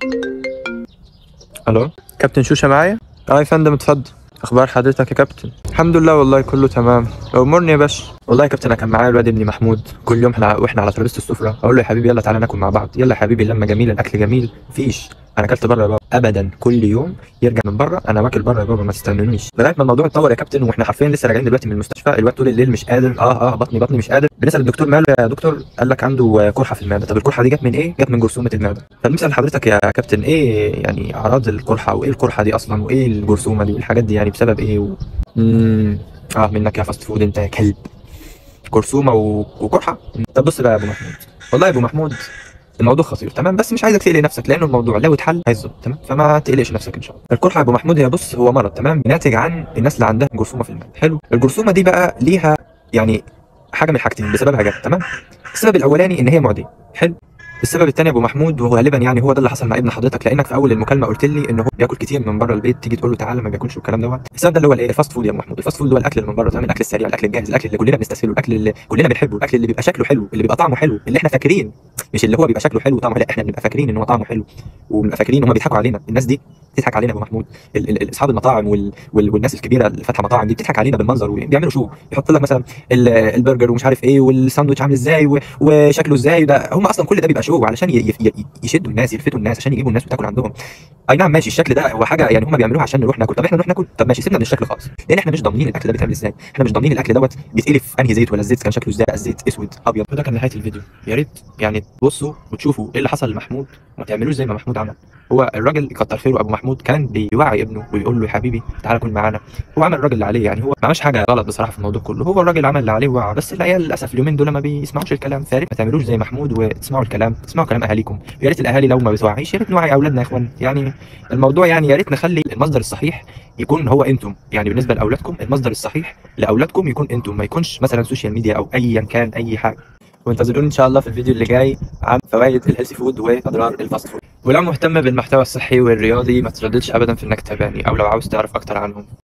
الو كابتن شوشة معايا اه يا فندم اتفضل اخبار حضرتك يا كابتن الحمد لله والله كله تمام امرني يا باشا والله يا كابتن انا كان معايا الواد ابني محمود كل يوم احنا واحنا على ترابيزه السفره اقول له يا حبيبي يلا تعالى ناكل مع بعض يلا يا حبيبي لما جميل الاكل جميل مفيش انا اكلت بره يا بابا ابدا كل يوم يرجع من بره انا واكل بره يا بابا ما تستنونيش لغايه ما الموضوع اتطور يا كابتن واحنا حرفيا لسه راجعين دلوقتي من المستشفى الواد طول الليل مش قادر اه اه بطني بطني مش قادر بنسال الدكتور ماله يا دكتور قال لك عنده قرحه في المعده طب القرحه دي جت من ايه جت من جرثومه المعده فبنسال حضرتك يا كابتن ايه يعني اعراض القرحه وايه القرحه دي اصلا وايه الجرثومه دي والحاجات دي يعني بسبب ايه و... امم اه منك يا فاست فود انت يا كلب جرثومه و... وقرحه طب بص بقى يا ابو محمود والله يا ابو محمود الموضوع خطير تمام بس مش عايزك تقلق نفسك لانه الموضوع لو اتحل هيظبط تمام فما تقلقش نفسك ان شاء الله القرحه يا ابو محمود هي بص هو مرض تمام ناتج عن الناس اللي عندها جرثومه في المعده حلو الجرثومه دي بقى ليها يعني حاجه من حاجتين بسببها جت تمام السبب الاولاني ان هي معديه حلو السبب الثاني يا ابو محمود وهو غالبا يعني هو ده اللي حصل مع ابن حضرتك لانك في اول المكالمه قلت لي ان هو بياكل كتير من بره البيت تيجي تقول له تعالى ما بياكلش والكلام دوت السبب ده اللي هو الايه الفاست فود يا ابو محمود الفاست فود اللي هو الاكل اللي من بره تمام الاكل السريع الاكل الجاهز الاكل اللي كلنا بنستسهله الاكل اللي كلنا بنحبه الاكل اللي بيبقى شكله حلو اللي بيبقى طعمه حلو اللي احنا فاكرين مش اللي هو بيبقى شكله حلو وطعمه لا احنا بنبقى فاكرين ان هو طعمه حلو وبنبقى فاكرين ان هم بيضحكوا علينا الناس دي بتضحك علينا يا ابو محمود ال- ال- ال- اصحاب المطاعم وال... وال... والناس الكبيره اللي فاتحه مطاعم دي بتضحك علينا بالمنظر وبيعملوا شو يحط لك مثلا ال- البرجر ومش عارف ايه والساندوتش عامل ازاي و... وشكله ازاي ده هم اصلا كل ده بيبقى شو علشان ي... ي... ي- يشدوا الناس يلفتوا الناس عشان يجيبوا الناس وتاكل عندهم اي نعم ماشي الشكل ده هو حاجه يعني هم بيعملوها عشان نروح ناكل طب احنا نروح ناكل طب ماشي سيبنا من الشكل خالص لان احنا مش ضامنين الاكل ده بيتعمل ازاي احنا مش ضامنين الاكل دوت بيتقلي في انهي زيت ولا الزيت كان شكله ازاي الزيت اسود ابيض وده كان نهايه الفيديو يا ريت يعني تبصوا وتشوفوا ايه اللي حصل لمحمود وما تعملوش زي ما محمود عمل هو الراجل كتر خيره ابو محمود كان بيوعي ابنه ويقول له يا حبيبي تعالى كل معانا هو عمل الراجل اللي عليه يعني هو ما عملش حاجه غلط بصراحه في الموضوع كله هو الراجل عمل اللي عليه ووعى بس العيال للاسف اليومين دول ما بيسمعوش الكلام فيا ريت ما تعملوش زي محمود وتسمعوا الكلام تسمعوا كلام اهاليكم يا ريت الاهالي لو ما بتوعيش يا ريت نوعي اولادنا يا اخوان يعني الموضوع يعني يا ريت نخلي المصدر الصحيح يكون هو انتم يعني بالنسبه لاولادكم المصدر الصحيح لاولادكم يكون انتم ما يكونش مثلا سوشيال ميديا او ايا كان اي حاجه وانتظروني ان شاء الله في الفيديو اللي جاي عن فوائد الهيلثي فود واضرار الفاست فود ولو مهتم بالمحتوى الصحي والرياضي ما ترددش ابدا في انك تتابعني او لو عاوز تعرف اكتر عنهم